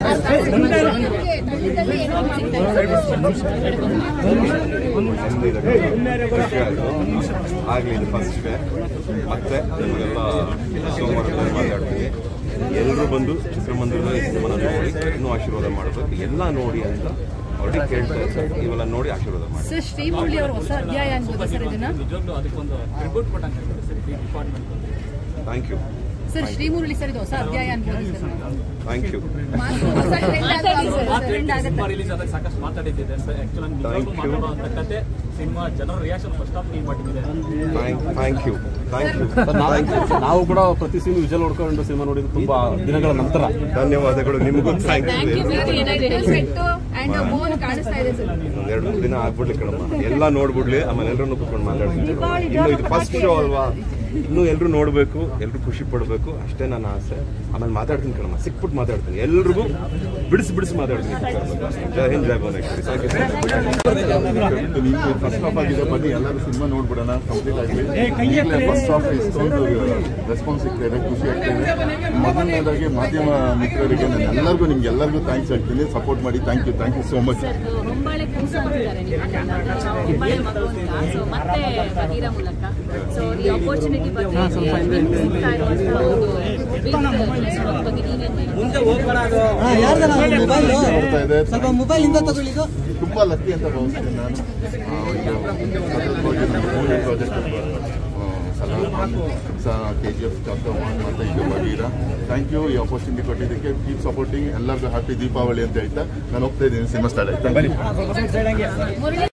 ಖುಷಿ ಆಯ್ತು ಆಗಲಿ ಇದು ಫಸ್ಟ್ ಡೇ ಮತ್ತೆ ನಿಮಗೆಲ್ಲ ಸೋಮವಾರ ಮಾತಾಡ್ತೀನಿ ಎಲ್ಲರೂ ಬಂದು ಚಿತ್ರಮಂದಿರದ ಈ ಸಿನಿಮಾನ ನೋಡಿ ಇನ್ನೂ ಆಶೀರ್ವಾದ ಮಾಡಬೇಕು ಎಲ್ಲ ನೋಡಿ ಅಂತ ಆಲ್ರೆಡಿ ಕೇಳ್ತಾ ಇದ್ದಾರೆ ಇವೆಲ್ಲ ನೋಡಿ ಆಶೀರ್ವಾದ ಮಾಡಿ ಸರ್ ಶ್ರೀಮುರಳಿ ಅವರು ಹೊಸ ಅಧ್ಯಾಯ ಅನ್ಬೋದು ಸರ್ ಇದನ್ನ ನಿಜವಾಗ್ಲೂ ಅದಕ್ಕೊಂದು ಟ್ರಿಬ್ಯೂಟ್ ಕೊಟ್ಟಂಗೆ ಸರ್ ಈ department thank you sir Srimurali sir ಇದು ಹೊಸ ಅಧ್ಯಾಯ ಅನ್ಬೋದು ಸರ್ ಥ್ಯಾಂಕ್ ಯು ಮಾತಾಡಿ ಸರ್ ಟ್ರೆಂಡ್ ಸಿನಿಮಾ ಆಗುತ್ತೆ ರಿಲೀಸ್ ಆದಾಗ ಸಾಕಷ್ಟು ಮಾತಾಡಿದ್ದೆ ಸರ್ ಆಕ್ಚುಲಿ ನಿಜವಾಗ್ಲೂ Thank you. ಮಾತಾಡುವಂತ ಕತೆ ಸಿನಿಮಾ ಜನರ ರಿಯಾಕ್ಷನ್ ಫಸ್ಟ್ ಆಫ್ ನೀವು ಮಾಡಿದ್ದೆ thank you thank you sir, ನಾವು- ನಾವು ಕೂಡ ಪ್ರತಿ ಸೀನ್ ವಿಜಲ್ ಹೊಡ್ಕೊಂಡು ಸಿನಿಮಾ ನೋಡಿದ್ದು ತುಂಬಾ ದಿನಗಳ ನಂತರ ಧನ್ಯವಾದಗಳು ನಿಮಗೂ thank thank you you sir set and Mohan ಕಾಣಿಸ್ತಾ ಇದೆ ಸರ್ ಒಂದ್ ಎರಡು ಮೂರು ದಿನ ಆಗ್ಬಿಡ್ಲಿ ಕಣಮ್ಮ ಎಲ್ಲ ನೋಡ್ಬಿಡ್ಲಿ ಆಮೇಲೆ ಎಲ್ಲರೂ ಕುತ್ಕೊಂಡು ಮಾತಾಡ್ತೀನಿ ಇನ್ನು ಇದು ಫಸ್ಟ್ ಶೋ ಅಲ್ವಾ ಇನ್ನು ಎಲ್ಲರೂ ನೋಡಬೇಕು ಎಲ್ಲರೂ ಖುಷಿ ಪಡಬೇಕು ಅಷ್ಟೇ ನನ್ನ ಆಸೆ ಆಮೇಲೆ ಮಾತಾಡ್ತೀನಿ ಕಣಮ್ಮ ಸಿಕ್ಬಿಟ್ಟು ಮಾತಾಡ್ತೀನಿ ಎಲ್ರಿಗೂ ಬಿಡಿಸಿ ಬಿಡಿಸಿ ಮಾತಾಡ್ತೀನಿ ಜೈ ಹಿಂದ್ ಜೈ ಭುವನೇಶ್ವರಿ ನೀವು ಫಸ್ಟ್ ಹಾಫ್ ಆಗಿದೆ ಬನ್ನಿ ಎಲ್ಲರೂ ಸಿನಿಮಾ ನೋಡ್ಬಿಡೋಣ ಕಂಪ್ಲೀಟ್ ಆಗಲಿ ಫಸ್ಟ್ ಹಾಫ್ ಇಷ್ಟೊಂದು ರೆಸ್ಪಾನ್ಸ್ ಸಿಗ್ತಾ ಇದೆ ಖುಷಿ ಆಗ್ತಾ ಇದೆ ಮೊದಲನೇದಾಗಿ ಮಾಧ್ಯಮ ಮಿತ್ರರಿಗೆ ನಾನು ಎಲ್ಲರಿಗೂ ನಿಮ್ಗೆ ಎಲ್ಲರಿಗೂ ಥ್ಯಾಂಕ್ಸ್ ಹೇಳ್ತೀನಿ ಸಪೋರ್ಟ್ ಮಾಡಿ thank you thank you so much Hombale ಕೂಸು ಅಂತಿದ್ದಾರೆ ನಿಮ್ಮನ್ನೆಲ್ಲ ಹೊಂಬಾಳೆ ಮಗು ಅಂತ ಸೊ ಮತ್ತೆ ಬದಿರ ಮೂಲಕ ಸೊ ಈ ಅಪರ್ಚುನಿಟಿ ಬಗ್ಗೆ ನಿಮ್ಗೆ ಸಿಗ್ತಾ ಇರುವಂತ ಒಂದು ಬಿಗ್ ಬಗ್ಗೆ ನೀವೇನ್ ಹೇಳ್ತೀರಾ? ನೋಡ್ತಾ ಇದೆ ಸ್ವಲ್ಪ ಮೊಬೈಲ್ ಇಂದ ತಗೊಳ್ಳಿದು ತುಂಬಾ ಲಕ್ಕಿ ಅಂತ ಭಾವಿಸ್ತೀನಿ ನಾನು movie project K G F chapter one ಮತ್ತು ಈಗ ಬಗೀರ ಥ್ಯಾಂಕ್ ಯು ಈ ಅಪರ್ಚುನಿಟಿ ಕೊಟ್ಟಿದ್ದಕ್ಕೆ ಕೀಪ್ ಸಪೋರ್ಟಿಂಗ್ ಎಲ್ಲರಿಗೂ ಹ್ಯಾಪಿ ದೀಪಾವಳಿ ಅಂತ ಹೇಳ್ತಾ ನಾನು ಹೋಗ್ತಾ ಇದ್ದೀನಿ ಸಿನಿಮಾ ಸ್ಟಾರ್ಟ್ ಆಯ್ತು ಮುರಳಿ